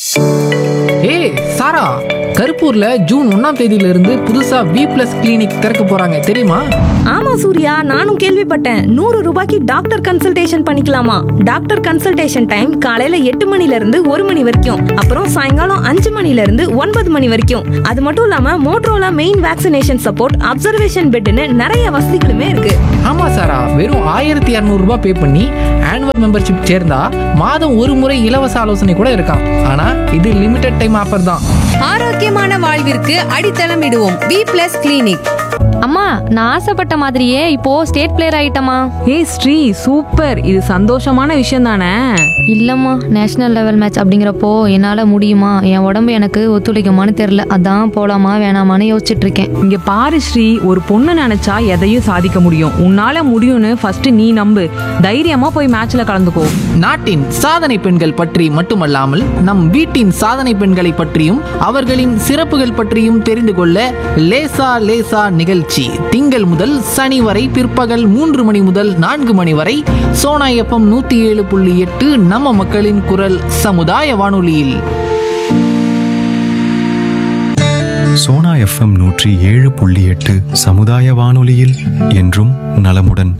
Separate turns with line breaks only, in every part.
ஏய் சாரா கருப்பூர்ல ஜூன் ஒன்னாம் தேதியில இருந்து புதுசா வி பிளஸ் கிளினிக் திறக்க போறாங்க தெரியுமா
ஆமா சூர்யா நானும் கேள்விப்பட்டேன் நூறு ரூபாய்க்கு டாக்டர் கன்சல்டேஷன் பண்ணிக்கலாமா டாக்டர் கன்சல்டேஷன் டைம் காலையில எட்டு மணில இருந்து ஒரு மணி வரைக்கும் அப்புறம் சாயங்காலம் அஞ்சு மணில இருந்து ஒன்பது மணி வரைக்கும் அது மட்டும் இல்லாம Motorola main vaccination support observation பெட்னு நிறைய வசதிகளுமே இருக்கு
ஆமா சாரா வெறும் ஆயிரத்தி இரநூறு ரூபாய் பே பண்ணி ஆனுவல் மெம்பர்ஷிப் சேர்ந்தா மாதம் ஒரு முறை இலவச ஆலோசனை கூட இருக்காம் ஆனா இது லிமிடெட் டைம் ஆஃபர் தான்
ஆரோக்கியமான வாழ்விற்கு அடித்தளம் இடுவோம் வி பிளஸ் கிளினிக்
அம்மா நான் ஆசைப்பட்ட மாதிரியே இப்போ ஸ்டேட் பிளேயர் ஆயிட்டமா
ஏய் ஸ்ரீ சூப்பர் இது சந்தோஷமான விஷயம் தானே
இல்லம்மா நேஷனல் லெவல் மேட்ச் அப்படிங்கிறப்போ என்னால முடியுமா என் உடம்பு எனக்கு ஒத்துழைக்குமான்னு தெரியல அதான் போலாமா வேணாமான்னு யோசிச்சுட்டு இருக்கேன்
இங்க பாரு ஸ்ரீ ஒரு பொண்ணு நினைச்சா எதையும் சாதிக்க முடியும் உன்னால முடியும்னு ஃபர்ஸ்ட் நீ நம்பு தைரியமா போய் மேட்ச்ல கலந்துக்கோ
நாட்டின் சாதனை பெண்கள் பற்றி மட்டுமல்லாமல் நம் வீட்டின் சாதனை பெண்களை பற்றியும் அவர்களின் சிறப்புகள் பற்றியும் தெரிந்து கொள்ள லேசா லேசா நிகழ்ச்சி திங்கள் முதல் சனி வரை பிற்பகல் மூன்று மணி முதல் நான்கு மணி வரை சோனா எஃப்எம் நூத்தி ஏழு புள்ளி எட்டு நம்ம மக்களின் குரல் சமுதாய வானொலியில்
சோனா எஃப்எம் நூற்றி ஏழு புள்ளி எட்டு சமுதாய வானொலியில் என்றும் நலமுடன்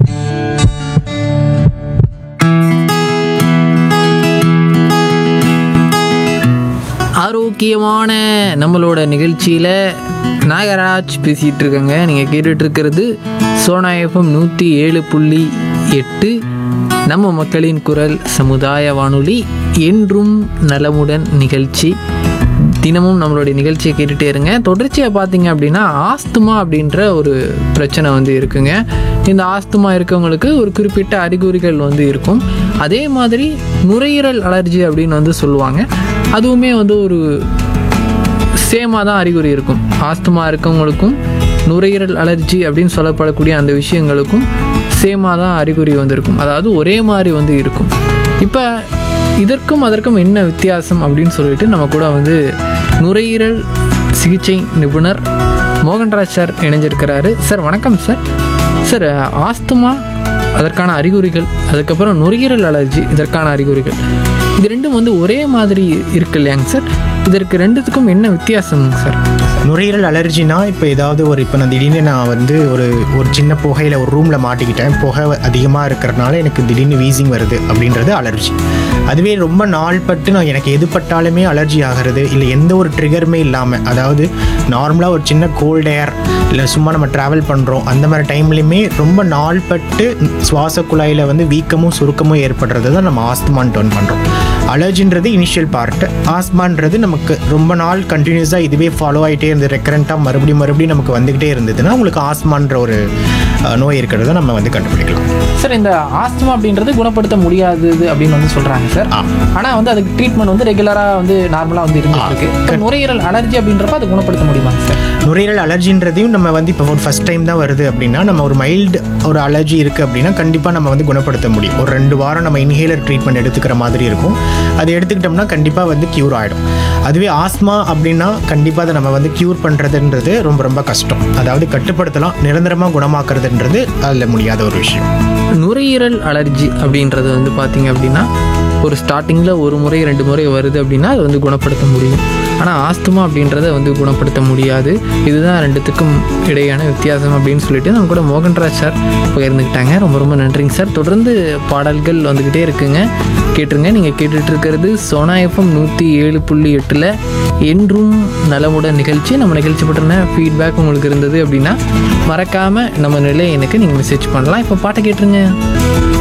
ஆரோக்கியமான நம்மளோட நிகழ்ச்சியில் நாகராஜ் பேசிகிட்டு இருக்கங்க நீங்கள் கேட்டுட்டு இருக்கிறது சோனா எஃப்எம் நூற்றி ஏழு புள்ளி எட்டு நம்ம மக்களின் குரல் சமுதாய வானொலி என்றும் நலமுடன் நிகழ்ச்சி தினமும் நம்மளுடைய நிகழ்ச்சியை கேட்டுகிட்டே இருங்க தொடர்ச்சியாக பார்த்தீங்க அப்படின்னா ஆஸ்துமா அப்படின்ற ஒரு பிரச்சனை வந்து இருக்குங்க இந்த ஆஸ்துமா இருக்கவங்களுக்கு ஒரு குறிப்பிட்ட அறிகுறிகள் வந்து இருக்கும் அதே மாதிரி நுரையீரல் அலர்ஜி அப்படின்னு வந்து சொல்லுவாங்க அதுவுமே வந்து ஒரு சேமாக தான் அறிகுறி இருக்கும் ஆஸ்துமா இருக்கவங்களுக்கும் நுரையீரல் அலர்ஜி அப்படின்னு சொல்லப்படக்கூடிய அந்த விஷயங்களுக்கும் சேமாக தான் அறிகுறி வந்து இருக்கும் அதாவது ஒரே மாதிரி வந்து இருக்கும் இப்போ இதற்கும் அதற்கும் என்ன வித்தியாசம் அப்படின்னு சொல்லிட்டு நம்ம கூட வந்து நுரையீரல் சிகிச்சை நிபுணர் மோகன்ராஜ் சார் இணைஞ்சிருக்கிறாரு சார் வணக்கம் சார் சார் ஆஸ்துமா அதற்கான அறிகுறிகள் அதுக்கப்புறம் நுரையீரல் அலர்ஜி இதற்கான அறிகுறிகள் இது ரெண்டும் வந்து ஒரே மாதிரி இருக்கு இல்லையாங்க சார் இதற்கு ரெண்டுத்துக்கும் என்ன வித்தியாசம்ங்க சார்
நுரையீரல் அலர்ஜினா இப்போ ஏதாவது ஒரு இப்போ நான் திடீர்னு நான் வந்து ஒரு ஒரு சின்ன புகையில் ஒரு ரூமில் மாட்டிக்கிட்டேன் புகை அதிகமாக இருக்கிறனால எனக்கு திடீர்னு வீசிங் வருது அப்படின்றது அலர்ஜி அதுவே ரொம்ப நாள் பட்டு நான் எனக்கு எது பட்டாலுமே அலர்ஜி ஆகிறது இல்லை எந்த ஒரு ட்ரிகருமே இல்லாமல் அதாவது நார்மலாக ஒரு சின்ன கோல்ட் ஏர் இல்லை சும்மா நம்ம ட்ராவல் பண்ணுறோம் அந்த மாதிரி டைம்லையுமே ரொம்ப நாள் பட்டு சுவாச குழாயில் வந்து வீக்கமும் சுருக்கமும் ஏற்படுறது தான் நம்ம ஆஸ்துமான்னு டர்ன் பண்ணுறோம் அலர்ஜின்றது இனிஷியல் பார்ட் ஆஸ்மான்றது நமக்கு ரொம்ப நாள் கண்டினியூஸாக இதுவே ஃபாலோ ஆகிட்டே இருந்து ரெக்கரண்ட்டாக மறுபடியும் மறுபடியும் நமக்கு வந்துக்கிட்டே இருந்ததுன்னா உங்களுக்கு ஆஸ்மான்ற ஒரு அஹ், நோய் இருக்கிறத நம்ம வந்து கண்டுபிடிக்கலாம்
சார் இந்த ஆஸ்துமா அப்படின்றது குணப்படுத்த முடியாதது அப்படின்னு வந்து சொல்கிறாங்க சார்
ஆ.
ஆனால் வந்து அதுக்கு ட்ரீட்மெண்ட் வந்து ரெகுலராக வந்து நார்மலாக வந்து இருந்துட்டு இருக்கு இப்ப நுரையீரல் அலர்ஜி அப்படின்றப்ப அது குணப்படுத்த முடியுமாங்க சார்
நுரையீரல் அலர்ஜின்றதையும் நம்ம வந்து இப்போ ஒரு ஃபஸ்ட் டைம் தான் வருது அப்படின்னா நம்ம ஒரு மைல்டு ஒரு அலர்ஜி இருக்குது அப்படின்னா கண்டிப்பாக நம்ம வந்து குணப்படுத்த முடியும் ஒரு ரெண்டு வாரம் நம்ம இன்ஹேலர் ட்ரீட்மெண்ட் எடுத்துக்கிற மாதிரி இருக்கும் அது எடுத்துக்கிட்டோம்னா கண்டிப்பாக வந்து க்யூர் ஆகிடும் அதுவே ஆஸ்மா அப்படின்னா கண்டிப்பாக அதை நம்ம வந்து க்யூர் பண்ணுறதுன்றது ரொம்ப ரொம்ப கஷ்டம் அதாவது கட்டுப்படுத்தலாம் நிரந்தரமாக குணமாக்குறதுன்றது அதில் முடியாத ஒரு விஷயம்
நுரையீரல் அலர்ஜி அப்படின்றது வந்து பார்த்தீங்க அப்படின்னா ஒரு ஸ்டார்டிங்கில் ஒரு முறை ரெண்டு முறை வருது அப்படின்னா அது வந்து குணப்படுத்த முடியும் ஆனால் ஆஸ்துமா அப்படின்றத வந்து குணப்படுத்த முடியாது இதுதான் ரெண்டுத்துக்கும் இடையான வித்தியாசம் அப்படின்னு சொல்லிட்டு நம்ம கூட மோகன்ராஜ் சார் பகிர்ந்துக்கிட்டாங்க ரொம்ப ரொம்ப நன்றிங்க சார் தொடர்ந்து பாடல்கள் வந்துக்கிட்டே இருக்குங்க கேட்டுருங்க நீங்கள் கேட்டுட்டு இருக்கிறது சோனா எஃப்எம் நூற்றி ஏழு புள்ளி எட்டில் என்றும் நலமுடன் நிகழ்ச்சி நம்ம நிகழ்ச்சி பற்றின ஃபீட்பேக் உங்களுக்கு இருந்தது அப்படின்னா மறக்காமல் நம்ம நிலை எனக்கு நீங்கள் மெசேஜ் பண்ணலாம் இப்போ பாட்டை கேட்டுருங்க